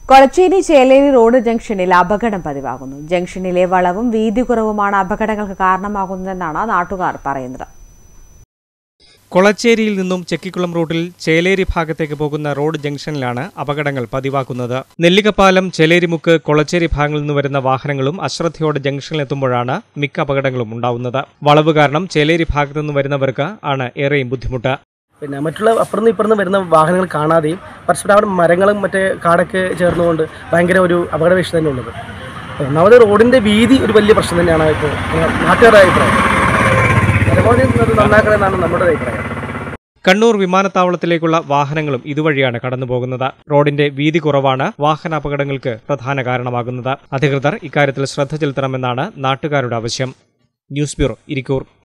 Kolachery Cheleri road ജംഗ്ഷനിൽ അപകടം പതിവാകുന്നു ജംഗ്ഷനിലെ വളവും വീതി കുറവുമാണ് അപകടങ്ങൾക്ക് കാരണമാകുന്നതെന്നാണ് നാട്ടുകാർ പറയുന്നത് കൊളച്ചേരിയിൽ നിന്നും ചെക്കിക്കുളം റൂട്ടിൽ ചേലേരി ഭാഗത്തേക്ക് പോകുന്ന റോഡ് ജംഗ്ഷനിലാണ് അപകടങ്ങൾ പതിവാക്കുന്നത് നെല്ലിക്കപ്പാലം ചേലേരിമുക്ക് കൊളച്ചേരി ഭാഗങ്ങളിൽ നിന്ന് വരുന്ന വാഹനങ്ങളും അശ്രദ്ധയോടെ ജംഗ്ഷനിലെത്തുമ്പോഴാണ് മിക്ക അപകടങ്ങളും ഉണ്ടാവുന്നത് വളവ് കാരണം ചേലേരി ഭാഗത്തു നിന്ന് വരുന്നവർക്ക് ആണ് ഏറെയും ബുദ്ധിമുട്ട് പിന്നെ മറ്റുള്ള അപ്പുറന്ന് ഇപ്പുറന്ന് വരുന്ന വാഹനങ്ങൾ കാണാതെയും പരസ്പരം അവിടെ മരങ്ങളും മറ്റേ കാടൊക്കെ ചേർന്നുകൊണ്ട് ഭയങ്കര ഒരു അപകട ഭീഷണി തന്നെ ഉള്ളത് ഒന്നാമത് റോഡിൻ്റെ വീതി ഒരു വലിയ പ്രശ്നം തന്നെയാണ് ഇപ്പോൾ നാട്ടുകാരുടെ അഭിപ്രായം പരമാവധി അത് നന്നാക്കണമെന്നാണ് നമ്മുടെ അഭിപ്രായം കണ്ണൂർ വിമാനത്താവളത്തിലേക്കുള്ള വാഹനങ്ങളും ഇതുവഴിയാണ് കടന്നുപോകുന്നത് റോഡിന്റെ വീതി കുറവാണ് വാഹനാപകടങ്ങൾക്ക് പ്രധാന കാരണമാകുന്നത് അധികൃതർ ഇക്കാര്യത്തിൽ ശ്രദ്ധ ചെലുത്തണമെന്നാണ് നാട്ടുകാരുടെ ആവശ്യം ന്യൂസ് ബ്യൂറോ ഇരിക്കൂർ